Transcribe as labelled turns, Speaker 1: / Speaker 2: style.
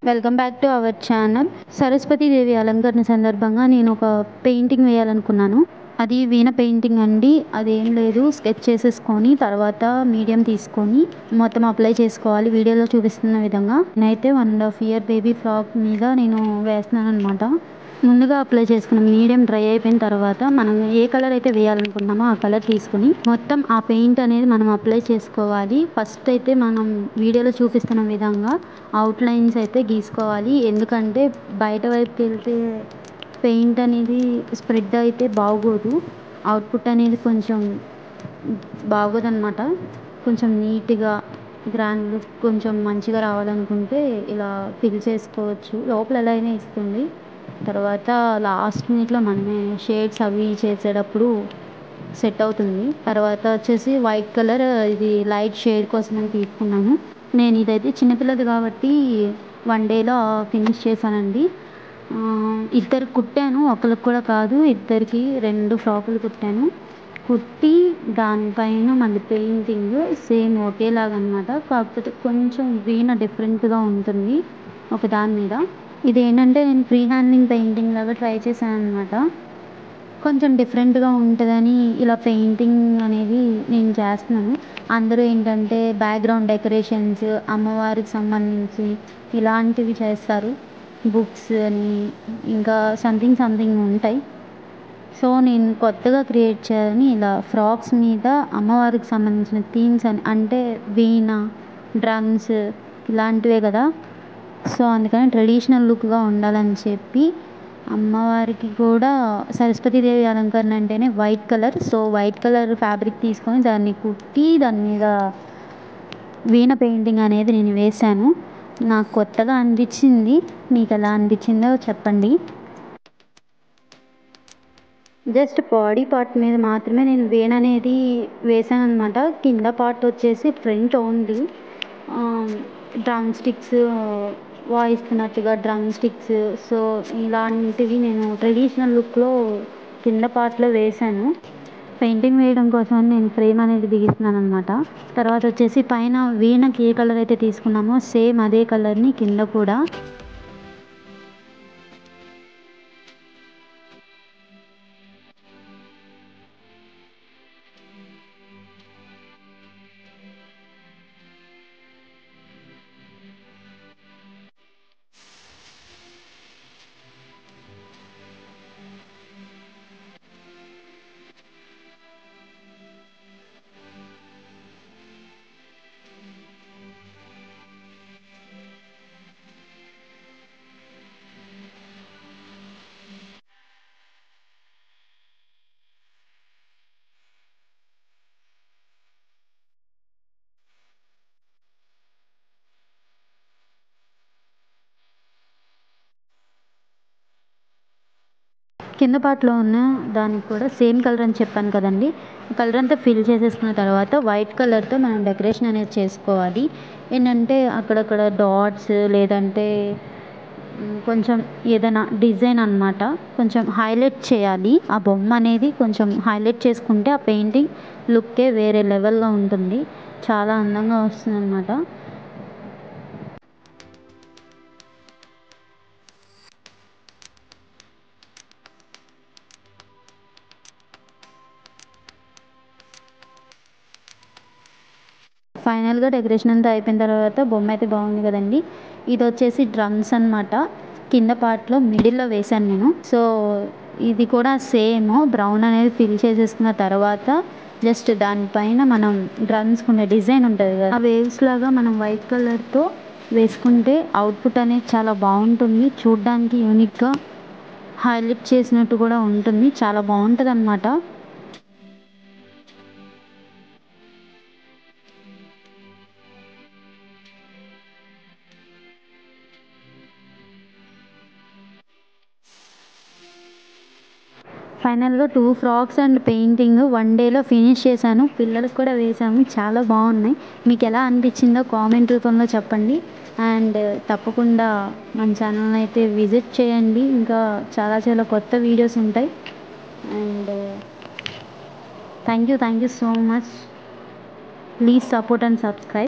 Speaker 1: welcome back to our channel Saraswati Devi అలంకరణ సందర్భంగా నేను ఒక పెయింటింగ్ వేయాలనుకున్నాను అది వీణ పెయింటింగ్ అండి అదేం లేదు స్కెచ్ చేసేసుకొని తర్వాత మీడియం తీసుకొని మొత్తం అప్లై చేసుకోవాలి వీడియోలో చూపిస్తున్న విధంగా నేనైతే one and half year baby frock మీద నేను వేస్తున్నాను అనమాట ముందుగా అప్లై చేసుకున్న మీడియం డ్రై అయిపోయిన తర్వాత మనం ఏ కలర్ అయితే వేయాలనుకుంటున్నామో ఆ కలర్ తీసుకుని మొత్తం ఆ పెయింట్ అనేది మనం అప్లై చేసుకోవాలి ఫస్ట్ అయితే మనం వీడియోలో చూపిస్తున్న విధంగా అవుట్ లైన్స్ అయితే గీసుకోవాలి ఎందుకంటే బయట వైపుకి వెళ్తే పెయింట్ అనేది స్ప్రెడ్ అయితే బాగోదు అవుట్పుట్ అనేది కొంచెం బాగోదన్నమాట కొంచెం నీట్గా గ్రాండ్ లుక్ కొంచెం మంచిగా రావాలనుకుంటే ఇలా ఫిల్ చేసుకోవచ్చు లోపల ఎలా అయినా ఇస్తుంది తర్వాత లాస్ట్ మినిట్లో మనమే షేడ్స్ అవి చేసేటప్పుడు సెట్ అవుతుంది తర్వాత వచ్చేసి వైట్ కలర్ ఇది లైట్ షేడ్ కోసం అని తీసుకున్నాను నేను ఇదైతే చిన్నపిల్లది కాబట్టి వన్ డేలో ఫినిష్ చేశానండి ఆ, ఇద్దరికి కుట్టాను ఒకరికి కూడా కాదు ఇద్దరికి రెండు ఫ్రాకులు కుట్టాను కుట్టి దానిపైన మళ్ళీ పెయింటింగ్ సేమ్ ఒకేలాగా అనమాట కాకపోతే కొంచెం వీణ డిఫరెంట్గా ఉంటుంది ఒక దాని మీద ఇది ఏంటంటే నేను ఫ్రీ హ్యాండింగ్ పెయింటింగ్ లాగా ట్రై చేశాను అనమాట కొంచెం డిఫరెంట్గా ఉంటుందని ఇలా పెయింటింగ్ అనేది నేను చేస్తున్నాను అందరూ ఏంటంటే బ్యాక్గ్రౌండ్ డెకరేషన్స్ అమ్మవారికి సంబంధించి ఇలాంటివి చేస్తారు బుక్స్ అని ఇంకా సంథింగ్ సంథింగ్ ఉంటాయి సో నేను కొత్తగా క్రియేట్ చేయాలని ఇలా ఫ్రాక్స్ మీద అమ్మవారికి సంబంధించిన థీమ్స్ అని అంటే వీణ డ్రమ్స్ ఇలాంటివే కదా సో అందుకని ట్రెడిషనల్ లుక్గా ఉండాలని చెప్పి అమ్మవారికి కూడా సరస్వతీదేవి అలంకరణ అంటేనే white colour so white colour fabric తీసుకొని దాన్ని కుట్టి దాని మీద వీణ పెయింటింగ్ అనేది నేను వేశాను నాకు కొత్తగా అనిపించింది మీకు ఎలా అనిపించిందో చెప్పండి జస్ట్ బాడీ పార్ట్ మీద మాత్రమే నేను వేణ అనేది వేసాను అనమాట కింద పార్ట్ వచ్చేసి ఫ్రంట్ ఓన్లీ డ్రమ్ స్టిక్స్ వాయిస్తున్నట్టుగా డ్రమ్ స్టిక్స్ సో ఇలాంటివి నేను ట్రెడిషనల్ లుక్లో కింద పార్ట్లో వేశాను పెయింటింగ్ వేయడం కోసం నేను ఫ్రేమ్ అనేది బిగిస్తున్నాను అనమాట తర్వాత వచ్చేసి పైన వీణకి ఏ కలర్ అయితే తీసుకున్నామో సేమ్ అదే కలర్ని కింద కూడా కింద పార్ట్లో ఉన్న దానికి కూడా సేమ్ కలర్ అని చెప్పాను కదండి కలర్ అంతా ఫిల్ చేసేసుకున్న తర్వాత వైట్ కలర్తో మనం డెకరేషన్ అనేది చేసుకోవాలి ఏంటంటే అక్కడక్కడ డాట్స్ లేదంటే మ్, కొంచెం ఏదైనా డిజైన్ అన్నమాట కొంచెం హైలైట్ చేయాలి ఆ బొమ్మ అనేది కొంచెం హైలైట్ చేసుకుంటే ఆ పెయింటింగ్ లుక్కే వేరే లెవెల్లో ఉంటుంది చాలా అందంగా వస్తుంది అనమాట ఫైనల్గా డెకరేషన్ అంతా అయిపోయిన తర్వాత బొమ్మ అయితే బాగుంది కదండి ఇది వచ్చేసి డ్రమ్స్ అన్నమాట కింద పార్ట్లో మిడిల్లో వేశాను నేను సో ఇది కూడా సేమ్ బ్రౌన్ అనేది ఫిల్ చేసేసుకున్న తర్వాత జస్ట్ దానిపైన మనం డ్రమ్స్ ఉండే డిజైన్ ఉంటుంది కదా ఆ వేవ్స్ లాగా మనం వైట్ కలర్తో వేసుకుంటే అవుట్పుట్ అనేది చాలా బాగుంటుంది చూడ్డానికి యూనిక్గా హైలైట్ చేసినట్టు కూడా ఉంటుంది చాలా బాగుంటుంది అనమాట ఫైనల్గా two frocks and painting one డేలో ఫినిష్ చేశాను పిల్లలకు కూడా వేసాము చాలా బాగున్నాయి మీకు ఎలా అనిపించిందో కామెంట్ రూపంలో చెప్పండి అండ్ తప్పకుండా మన ఛానల్ అయితే విజిట్ చేయండి ఇంకా చాలా చాలా కొత్త వీడియోస్ ఉంటాయి and thank you thank you so much please support and subscribe